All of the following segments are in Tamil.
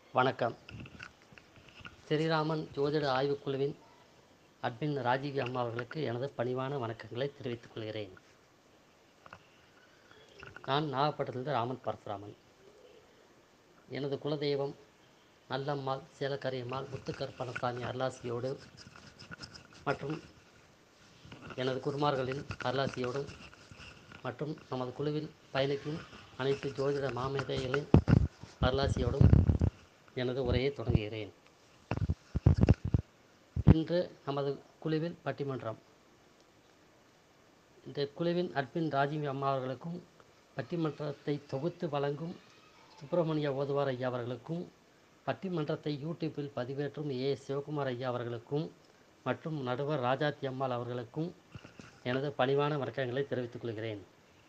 வணக்கம் ஸ்ரீராமன் ஜோதிட ஆய்வுக் குழுவின் அட்மின் ராஜீவி அம்மா அவர்களுக்கு எனது பணிவான வணக்கங்களை தெரிவித்துக் கொள்கிறேன் நான் நாகப்பட்டினத்திலிருந்து ராமன் பரசுராமன் எனது குலதெய்வம் நல்லம்மாள் சேலக்கரியம்மாள் முத்துக்கருப்பணசாமி அருளாசியோடு மற்றும் எனது குருமார்களின் அருளாசியோடும் மற்றும் நமது குழுவில் பயணிக்கும் அனைத்து ஜோதிட மாமேதைகளின் அருளாசியோடும் எனது உரையை தொடங்குகிறேன் இன்று நமது குழுவில் பட்டிமன்றம் இந்த குழுவின் அட்மின் ராஜீவ் அம்மா அவர்களுக்கும் பட்டிமன்றத்தை தொகுத்து வழங்கும் சுப்பிரமணிய ஓதுவார் ஐயா அவர்களுக்கும் பட்டிமன்றத்தை யூடியூப்பில் பதிவேற்றும் ஏ சிவகுமார் ஐயா அவர்களுக்கும் மற்றும் நடுவர் ராஜாத்தி அம்மாள் அவர்களுக்கும் எனது பணிவான வணக்கங்களை தெரிவித்துக் கொள்கிறேன்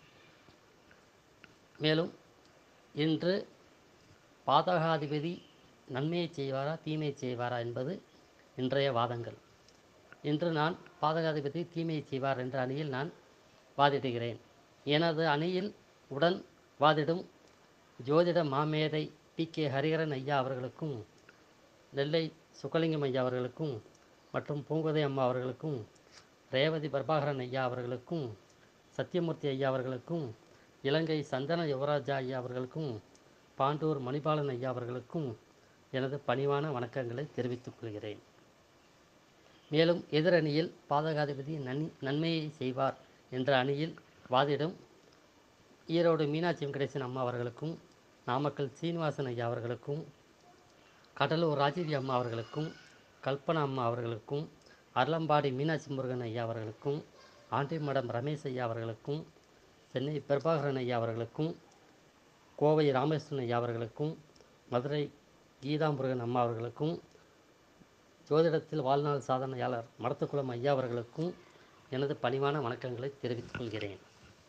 மேலும் இன்று பாதகாதிபதி நன்மையை செய்வாரா தீமையை செய்வாரா என்பது இன்றைய வாதங்கள் இன்று நான் பாதகாதிபதி தீமையை செய்வார் என்ற அணியில் நான் வாதிடுகிறேன் எனது அணியில் உடன் வாதிடும் ஜோதிட மாமேதை பி கே ஹரிஹரன் ஐயா அவர்களுக்கும் நெல்லை சுக்கலிங்கம் ஐயா அவர்களுக்கும் மற்றும் பூங்கோதை அம்மா அவர்களுக்கும் ரேவதி பிரபாகரன் ஐயா அவர்களுக்கும் சத்தியமூர்த்தி ஐயா அவர்களுக்கும் இலங்கை சந்தன யுவராஜா ஐயா அவர்களுக்கும் பாண்டூர் மணிபாலன் ஐயா அவர்களுக்கும் எனது பணிவான வணக்கங்களை தெரிவித்துக் கொள்கிறேன் மேலும் எதிரணியில் பாதகாதிபதி நன் நன்மையை செய்வார் என்ற அணியில் வாதிடும் ஈரோடு மீனாட்சி வெங்கடேசன் அம்மா அவர்களுக்கும் நாமக்கல் சீனிவாசன் ஐயா அவர்களுக்கும் கடலூர் ராஜீவி அம்மா அவர்களுக்கும் கல்பனா அம்மா அவர்களுக்கும் அருளம்பாடி மீனாட்சி முருகன் ஐயா அவர்களுக்கும் ஆண்டிமடம் ரமேஷ் ஐயா அவர்களுக்கும் சென்னை பிரபாகரன் ஐயா அவர்களுக்கும் கோவை ராமேஸ்வரன் ஐயா அவர்களுக்கும் மதுரை கீதா முருகன் அம்மா அவர்களுக்கும் ஜோதிடத்தில் வாழ்நாள் சாதனையாளர் மடத்துக்குளம் ஐயா அவர்களுக்கும் எனது பணிவான வணக்கங்களை தெரிவித்துக் கொள்கிறேன்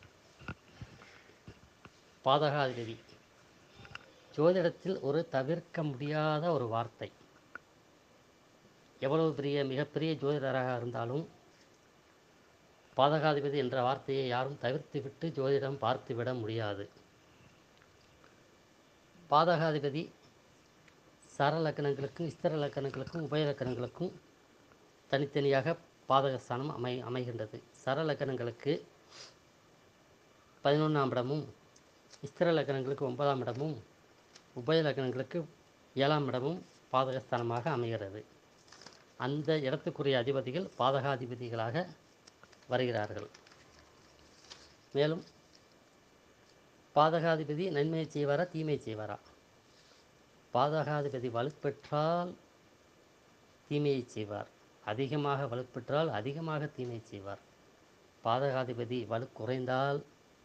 பாதகாதிபதி ஜோதிடத்தில் ஒரு தவிர்க்க முடியாத ஒரு வார்த்தை எவ்வளவு பெரிய மிகப்பெரிய ஜோதிடராக இருந்தாலும் பாதகாதிபதி என்ற வார்த்தையை யாரும் தவிர்த்துவிட்டு ஜோதிடம் பார்த்துவிட முடியாது பாதகாதிபதி சர லக்கணங்களுக்கும் ஸ்திர லக்கணங்களுக்கும் உபய லக்கணங்களுக்கும் தனித்தனியாக பாதகஸ்தானம் அமை அமைகின்றது சர லக்கணங்களுக்கு பதினொன்றாம் இடமும் ஸ்திர லக்கணங்களுக்கு ஒன்பதாம் இடமும் உபய லக்கணங்களுக்கு ஏழாம் இடமும் பாதகஸ்தானமாக அமைகிறது அந்த இடத்துக்குரிய அதிபதிகள் பாதகாதிபதிகளாக வருகிறார்கள் மேலும் பாதகாதிபதி நன்மையை செய்வாரா தீமையை செய்வாரா பாதகாதிபதி வலுப்பெற்றால் தீமையை செய்வார் அதிகமாக வலுப்பெற்றால் அதிகமாக தீமையை செய்வார் பாதகாதிபதி வலு குறைந்தால்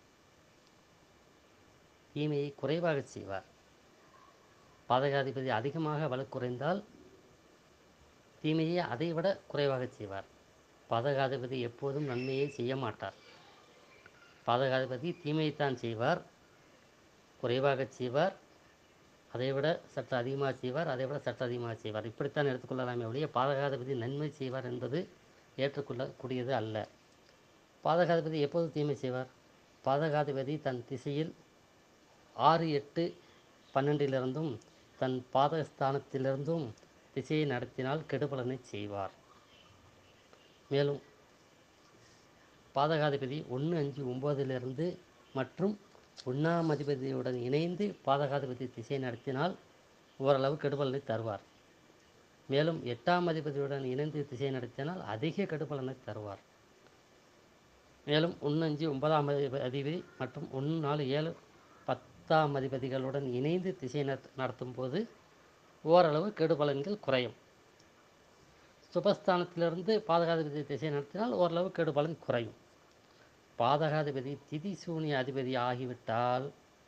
தீமையை குறைவாக செய்வார் பாதகாதிபதி அதிகமாக வலு குறைந்தால் தீமையை அதைவிட குறைவாக செய்வார் பாதகாதிபதி எப்போதும் நன்மையை செய்ய மாட்டார் பாதகாதிபதி தீமையைத்தான் செய்வார் குறைவாக செய்வார் அதைவிட சற்று அதிகமாக செய்வார் அதை விட சற்று அதிகமாக செய்வார் இப்படித்தான் எடுத்துக்கொள்ளலாமே ஒழிய பாதகாதிபதி நன்மை செய்வார் என்பது ஏற்றுக்கொள்ளக்கூடியது அல்ல பாதகாதிபதி எப்போது தீமை செய்வார் பாதகாதிபதி தன் திசையில் ஆறு எட்டு பன்னெண்டிலிருந்தும் தன் பாதகஸ்தானத்திலிருந்தும் திசையை நடத்தினால் கெடுபலனை செய்வார் மேலும் பாதகாதிபதி ஒன்று அஞ்சு ஒம்போதிலிருந்து மற்றும் ஒன்றாம் அதிபதியுடன் இணைந்து பாதகாதிபதி திசை நடத்தினால் ஓரளவு கெடுபலனை தருவார் மேலும் எட்டாம் அதிபதியுடன் இணைந்து திசை நடத்தினால் அதிக கெடுபலனை தருவார் மேலும் ஒன்று அஞ்சு ஒன்பதாம் அதிப- அதிபதி மற்றும் ஒன்று நாலு ஏழு பத்தாம் அதிபதிகளுடன் இணைந்து திசை நடத்- நடத்தும் போது ஓரளவு கெடுபலன்கள் குறையும் சுபஸ்தானத்திலிருந்து பாதகாதிபதி திசை நடத்தினால் ஓரளவு கெடுபலன் குறையும் பாதகாதிபதி திதி சூனிய அதிபதி ஆகிவிட்டால்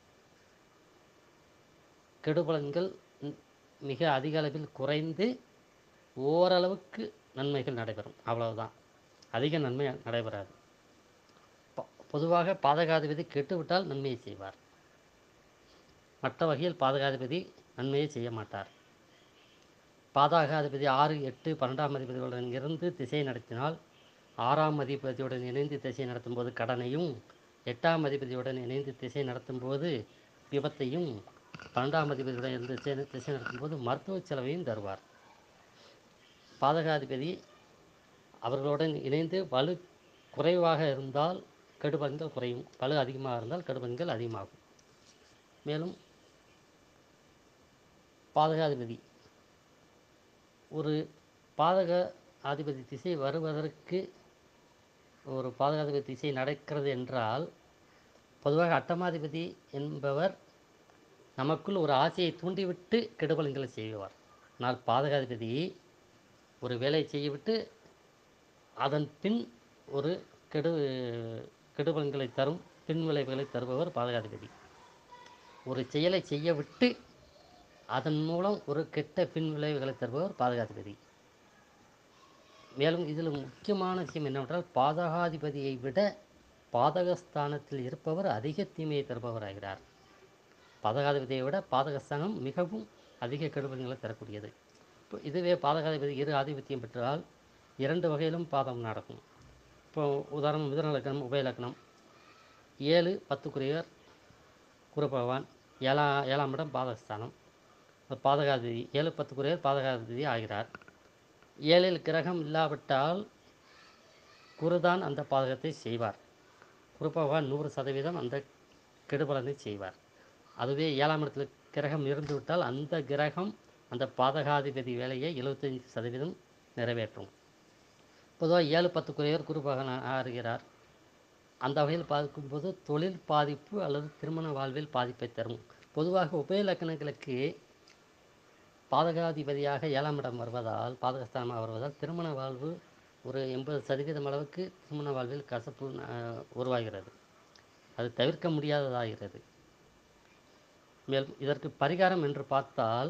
கெடுபலன்கள் ம், மிக அதிக அளவில் குறைந்து ஓரளவுக்கு நன்மைகள் நடைபெறும் அவ்வளவுதான் அதிக நன்மை நடைபெறாது ப- பொதுவாக பாதகாதிபதி கெட்டுவிட்டால் நன்மையை செய்வார் மற்ற வகையில் பாதகாதிபதி நன்மையை செய்ய மாட்டார் பாதகாதிபதி ஆறு எட்டு பன்னெண்டாம் அதிபதிகளுடன் இருந்து திசை நடத்தினால் ஆறாம் அதிபதியுடன் இணைந்து திசை நடத்தும்போது கடனையும் எட்டாம் அதிபதியுடன் இணைந்து திசை நடத்தும்போது விபத்தையும் பன்னெண்டாம் அதிபதியுடன் இருந்து திசை திசை நடத்தும்போது மருத்துவ செலவையும் தருவார் பாதகாதிபதி அவர்களுடன் இணைந்து வலு குறைவாக இருந்தால் கெடுபலன்கள் குறையும் வலு அதிகமாக இருந்தால் கெடுபலன்கள் அதிகமாகும் மேலும் பாதகாதிபதி ஒரு பாதக அதிபதி திசை வருவதற்கு ஒரு பாதகாதிபதி திசை நடக்கிறது என்றால் பொதுவாக அட்டமாதிபதி என்பவர் நமக்குள் ஒரு ஆசையை தூண்டிவிட்டு கெடுபலன்களை செய்வார் ஆனால் பாதகாதிபதி ஒரு வேலையை செய்யவிட்டு அதன் பின் ஒரு கெடு கெடுபலன்களை தரும் பின் விளைவுகளை தருபவர் பாதகாதிபதி ஒரு செயலை செய்ய விட்டு அதன் மூலம் ஒரு கெட்ட பின் விளைவுகளை தருபவர் பாதகாதிபதி மேலும் இதில் முக்கியமான விஷயம் என்னவென்றால் பாதகாதிபதியை விட பாதகஸ்தானத்தில் இருப்பவர் அதிக தீமையை தருபவராகிறார் பாதகாதிபதியை விட பாதகஸ்தானம் மிகவும் அதிக கெடுபலன்களை தரக்கூடியது இப்போ இதுவே பாதகாதிபதி இரு ஆதிபத்தியம் பெற்றால் இரண்டு வகையிலும் பாதம் நடக்கும் இப்போ உதாரணம் மிதுன லக்னம் உபய லக்னம் ஏழு பத்துக்குரியவர் குரு பகவான் ஏழா ஏழாம் இடம் பாதகஸ்தானம் இப்ப பாதகாதிபதி ஏழு பத்துக்குரியவர் பாதகாதிபதி ஆகிறார் ஏழில் கிரகம் இல்லாவிட்டால் குருதான் அந்த பாதகத்தை செய்வார் குரு பகவான் நூறு சதவீதம் அந்த கெடுபலனை செய்வார் அதுவே ஏழாம் இடத்துல கிரகம் இருந்துவிட்டால் அந்த கிரகம் அந்த பாதகாதிபதி வேலையை எழுபத்தஞ்சு சதவீதம் நிறைவேற்றும் பொதுவாக ஏழு பத்துக்குரியவர் குரு பகவான் ஆறுகிறார் அந்த வகையில் பார்க்கும்போது தொழில் பாதிப்பு அல்லது திருமண வாழ்வில் பாதிப்பை தரும் பொதுவாக உபய லக்கணங்களுக்கு பாதகாதிபதியாக ஏழாம் இடம் வருவதால் பாதகஸ்தானமாக வருவதால் திருமண வாழ்வு ஒரு எண்பது சதவீதம் அளவுக்கு திருமண வாழ்வில் கசப்பு அஹ், உருவாகிறது அது தவிர்க்க முடியாததாகிறது மேலும் இதற்கு பரிகாரம் என்று பார்த்தால்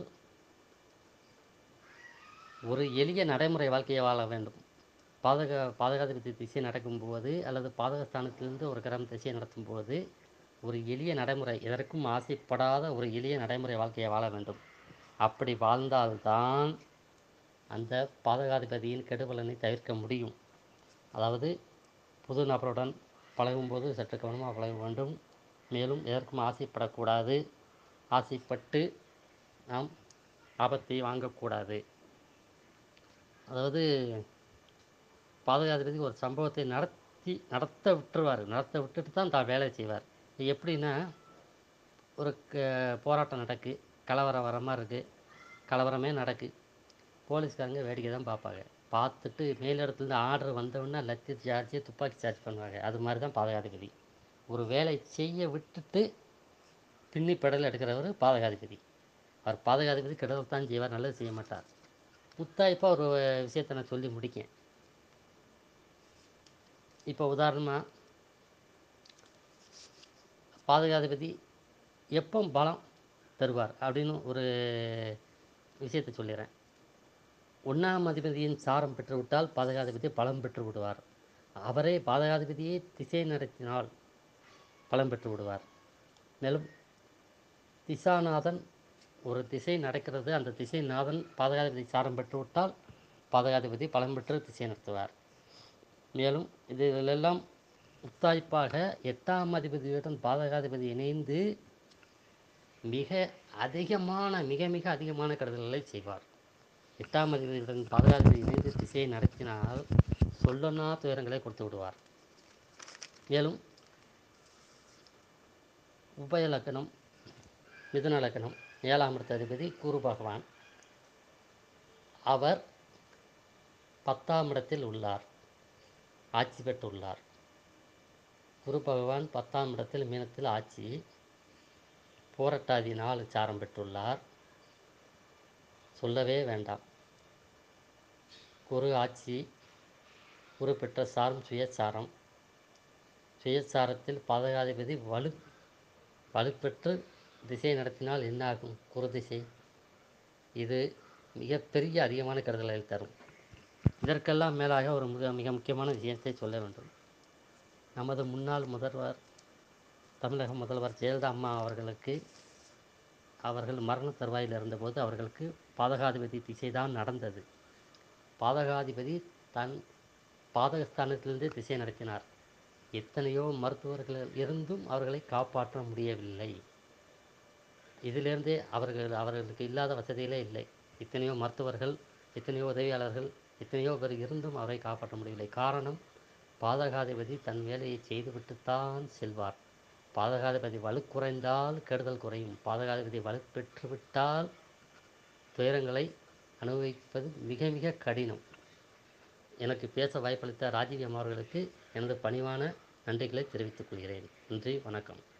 ஒரு எளிய நடைமுறை வாழ்க்கையை வாழ வேண்டும் பாதக பாதகாதிபதி திசை நடக்கும்போது அல்லது பாதகஸ்தானத்திலிருந்து ஒரு கிரகம் திசை நடத்தும் போது ஒரு எளிய நடைமுறை எதற்கும் ஆசைப்படாத ஒரு எளிய நடைமுறை வாழ்க்கையை வாழ வேண்டும் அப்படி வாழ்ந்தால்தான் அந்த பாதகாதிபதியின் கெடுபலனை தவிர்க்க முடியும் அதாவது புது நபருடன் பழகும்போது சற்று கவனமாக பழக வேண்டும் மேலும் எதற்கும் ஆசைப்படக்கூடாது ஆசைப்பட்டு நாம் ஆபத்தை வாங்கக்கூடாது அதாவது பாதகாதிபதி ஒரு சம்பவத்தை நடத்தி நடத்த விட்டுருவார் நடத்த விட்டுட்டு தான் தான் வேலை செய்வார் இது எப்படின்னா ஒரு க போராட்டம் நடக்கு கலவரம் வர மாதிரி இருக்குது கலவரமே நடக்கு போலீஸ்காரங்க வேடிக்கை தான் பார்ப்பாங்க பார்த்துட்டு மேலிடத்துலேருந்து ஆர்டர் வந்தவுடனே லத்தி சார்ஜ் துப்பாக்கி சார்ஜ் பண்ணுவாங்க அது மாதிரி தான் பாதகாதிபதி ஒரு வேலை செய்ய விட்டுட்டு பின்னி பெடல் எடுக்கிறவர் பாதகாதிபதி அவர் பாதகாதிபதி கெடுதல் தான் செய்வார் நல்லது செய்ய மாட்டார் முத்தாய்ப்பாக ஒரு விஷயத்தை நான் சொல்லி முடிக்கேன் இப்போ உதாரணமாக பாதகாதிபதி எப்போ பலம் தருவார் அப்படின்னு ஒரு விஷயத்தை சொல்லிடுறேன் ஒன்றாம் அதிபதியின் சாரம் பெற்றுவிட்டால் பாதகாதிபதி பலம் பெற்று விடுவார் அவரே பாதகாதிபதியை திசை நடத்தினால் பலம் பெற்று விடுவார் மேலும் திசாநாதன் ஒரு திசை நடக்கிறது அந்த திசைநாதன் பாதகாதிபதி சாரம் பெற்று விட்டால் பாதகாதிபதி பலம் பெற்று திசை நடத்துவார் மேலும் இதிலெல்லாம் முத்தாய்ப்பாக எட்டாம் அதிபதியுடன் பாதகாதிபதி இணைந்து மிக அதிகமான மிக மிக அதிகமான கெடுதல்களை செய்வார் எட்டாம் அதிபதியுடன் பாதகாதிபதி இணைந்து திசையை நடத்தினால் சொல்லனா துயரங்களை கொடுத்து விடுவார் மேலும் உபய லக்கணம் மிதுன லக்கணம் ஏழாம் இடத்த அதிபதி குரு பகவான் அவர் பத்தாம் இடத்தில் உள்ளார் ஆட்சி பெற்றுள்ளார் குரு பகவான் பத்தாம் இடத்தில் மீனத்தில் ஆட்சி போரட்டாதி நாலு சாரம் பெற்றுள்ளார் சொல்லவே வேண்டாம் குரு ஆட்சி குரு பெற்ற சாரம் சுயசாரம் சுயசாரத்தில் பாதகாதிபதி வலு வலுப்பெற்று திசை நடத்தினால் என்ன ஆகும் குரு திசை இது மிகப்பெரிய அதிகமான கருதலை தரும் இதற்கெல்லாம் மேலாக ஒரு மிக மிக முக்கியமான விஷயத்தை சொல்ல வேண்டும் நமது முன்னாள் முதல்வர் தமிழக முதல்வர் ஜெயலலிதா அம்மா அவர்களுக்கு அவர்கள் மரண தருவாயில் இருந்தபோது அவர்களுக்கு பாதகாதிபதி திசைதான் நடந்தது பாதகாதிபதி தன் பாதகஸ்தானத்திலிருந்தே திசை நடத்தினார் எத்தனையோ மருத்துவர்கள் இருந்தும் அவர்களை காப்பாற்ற முடியவில்லை இதிலிருந்தே அவர்கள் அவர்களுக்கு இல்லாத வசதிகளே இல்லை எத்தனையோ மருத்துவர்கள் எத்தனையோ உதவியாளர்கள் எத்தனையோ பேர் இருந்தும் அவரை காப்பாற்ற முடியவில்லை காரணம் பாதகாதிபதி தன் வேலையை செய்துவிட்டுத்தான் செல்வார் பாதகாதிபதி வலு குறைந்தால் கெடுதல் குறையும் பாதகாதிபதி வலு பெற்றுவிட்டால் துயரங்களை அனுபவிப்பது மிக மிக கடினம் எனக்கு பேச வாய்ப்பளித்த ராஜீவ் அம்மா அவர்களுக்கு எனது பணிவான நன்றிகளை தெரிவித்துக் கொள்கிறேன் நன்றி வணக்கம்